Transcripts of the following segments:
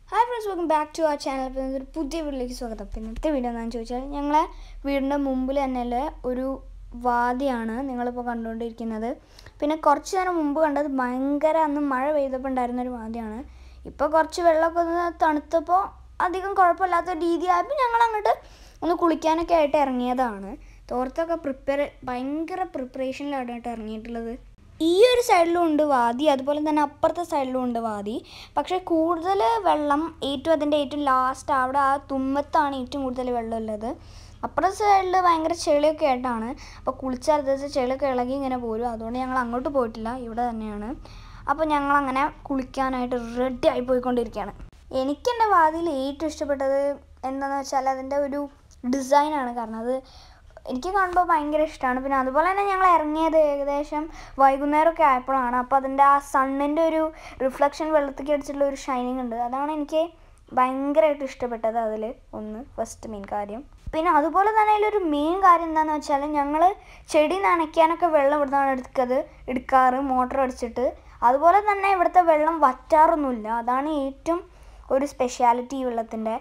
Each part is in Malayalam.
hi friends welcome back to അവർ ചാനൽ അപ്പോൾ ഇതൊരു പുതിയ വീട്ടിലേക്ക് സ്വാഗതം അപ്പോൾ ഇന്നത്തെ വീഡിയോ എന്താണെന്ന് ചോദിച്ചാൽ ഞങ്ങളെ വീടിൻ്റെ മുമ്പിൽ തന്നെയുള്ള ഒരു വാദിയാണ് നിങ്ങളിപ്പോൾ കണ്ടുകൊണ്ടിരിക്കുന്നത് പിന്നെ കുറച്ച് നേരം മുമ്പ് കണ്ടത് ഭയങ്കര അന്ന് മഴ പെയ്തപ്പോൾ ഉണ്ടായിരുന്ന ഒരു വാദിയാണ് ഇപ്പോൾ കുറച്ച് വെള്ളമൊക്കെ ഒന്ന് തണുത്തപ്പോൾ അധികം കുഴപ്പമില്ലാത്ത രീതിയായപ്പോൾ ഞങ്ങൾ അങ്ങോട്ട് ഒന്ന് കുളിക്കാനൊക്കെ ആയിട്ട് ഇറങ്ങിയതാണ് തോർത്തൊക്കെ പ്രിപ്പയർ ഭയങ്കര പ്രിപ്പറേഷനിലാണ് കേട്ടോ ഇറങ്ങിയിട്ടുള്ളത് ഈ ഒരു സൈഡിലും ഉണ്ട് വാതി അതുപോലെ തന്നെ അപ്പുറത്തെ സൈഡിലും ഉണ്ട് വാതി പക്ഷേ കൂടുതൽ വെള്ളം ഏറ്റവും അതിൻ്റെ ഏറ്റവും ലാസ്റ്റ് അവിടെ ആ തുമ്മത്താണ് ഏറ്റവും കൂടുതൽ വെള്ളമുള്ളത് അപ്പുറത്തെ സൈഡിൽ ഭയങ്കര ചെളിയൊക്കെ ആയിട്ടാണ് അപ്പോൾ കുളിച്ചാൽ ദിവസം ചെളിയൊക്കെ ഇളകി ഇങ്ങനെ പോരും അതുകൊണ്ട് ഞങ്ങൾ അങ്ങോട്ട് പോയിട്ടില്ല ഇവിടെ തന്നെയാണ് അപ്പോൾ ഞങ്ങൾ അങ്ങനെ കുളിക്കാനായിട്ട് റെഡി ആയി പോയിക്കൊണ്ടിരിക്കുകയാണ് എനിക്കെൻ്റെ വാതിയിൽ ഏറ്റവും ഇഷ്ടപ്പെട്ടത് എന്താണെന്ന് വെച്ചാൽ അതിൻ്റെ ഒരു ഡിസൈനാണ് കാരണം അത് എനിക്ക് കാണുമ്പോൾ ഭയങ്കര ഇഷ്ടമാണ് പിന്നെ അതുപോലെ തന്നെ ഞങ്ങൾ ഇറങ്ങിയത് ഏകദേശം വൈകുന്നേരമൊക്കെ ആയപ്പോഴാണ് അപ്പോൾ അതിൻ്റെ ആ സണ്ണിൻ്റെ ഒരു റിഫ്ലക്ഷൻ വെള്ളത്തേക്ക് അടിച്ചിട്ടുള്ള ഒരു ഷൈനിങ് ഉണ്ട് അതാണ് എനിക്ക് ഭയങ്കരമായിട്ട് ഇഷ്ടപ്പെട്ടത് അതിൽ ഒന്ന് ഫസ്റ്റ് മെയിൻ കാര്യം പിന്നെ അതുപോലെ തന്നെ അതിലൊരു മെയിൻ കാര്യം എന്താണെന്ന് വെച്ചാൽ ഞങ്ങൾ ചെടി നനയ്ക്കാനൊക്കെ വെള്ളം ഇവിടുന്നാണ് എടുക്കത് എടുക്കാറ് മോട്ടർ അടിച്ചിട്ട് അതുപോലെ തന്നെ ഇവിടുത്തെ വെള്ളം വറ്റാറൊന്നുമില്ല അതാണ് ഏറ്റവും ഒരു സ്പെഷ്യാലിറ്റി ഈ വെള്ളത്തിൻ്റെ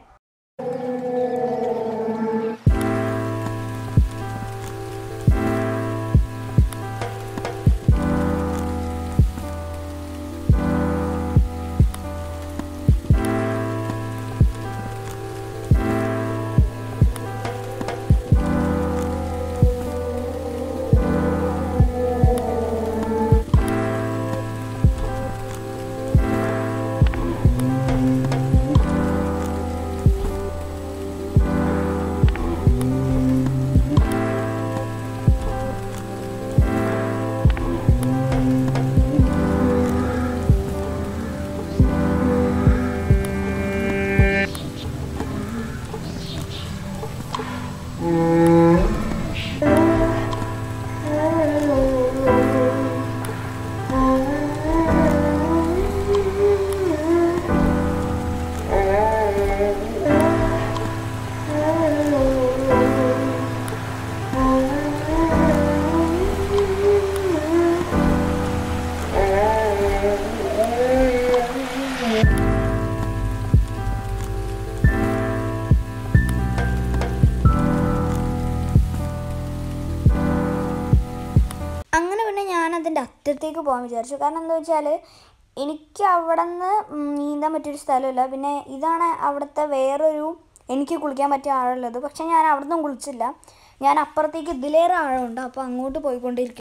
അങ്ങനെ പിന്നെ ഞാൻ അതിൻ്റെ അറ്റത്തേക്ക് പോകാൻ വിചാരിച്ചു കാരണം എന്താ വെച്ചാൽ എനിക്ക് അവിടെ നിന്ന് നീന്താൻ പറ്റിയൊരു സ്ഥലമില്ല പിന്നെ ഇതാണ് അവിടുത്തെ വേറൊരു എനിക്ക് കുളിക്കാൻ പറ്റിയ ആഴമുള്ളത് പക്ഷെ ഞാൻ അവിടെ നിന്നും കുളിച്ചില്ല ഞാൻ അപ്പുറത്തേക്ക് ഇതിലേറെ ആഴമുണ്ട് അപ്പോൾ അങ്ങോട്ട് പോയിക്കൊണ്ടിരിക്കും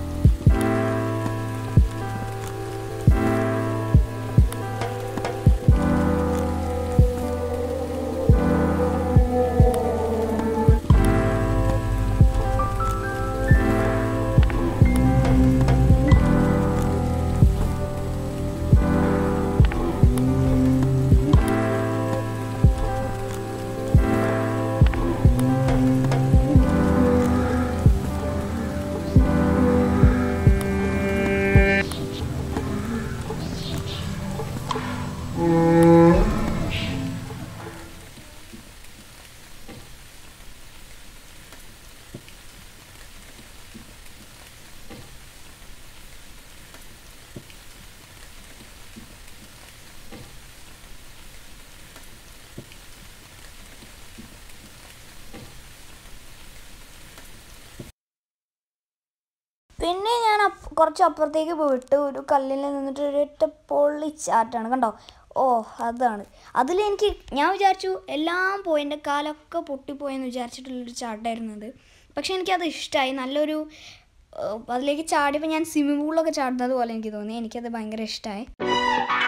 പിന്നെ ഞാൻ അപ്പ് കുറച്ച് അപ്പുറത്തേക്ക് പോയിട്ട് ഒരു കല്ലിൽ നിന്നിട്ട് ഒരൊറ്റ പൊള്ളിച്ചാട്ടാണ് കണ്ടോ ഓ അതാണ് അതിൽ എനിക്ക് ഞാൻ വിചാരിച്ചു എല്ലാം പോയി എൻ്റെ കാലൊക്കെ പൊട്ടിപ്പോയെന്ന് വിചാരിച്ചിട്ടുള്ളൊരു ചാട്ടമായിരുന്നു അത് പക്ഷെ എനിക്കത് ഇഷ്ടമായി നല്ലൊരു ഏഹ്, അതിലേക്ക് ചാടിയപ്പോൾ ഞാൻ സ്വിമ്മിംഗ് പൂളിലൊക്കെ ചാടുന്നത് പോലെ എനിക്ക് തോന്നി എനിക്കത് ഭയങ്കര ഇഷ്ടമായി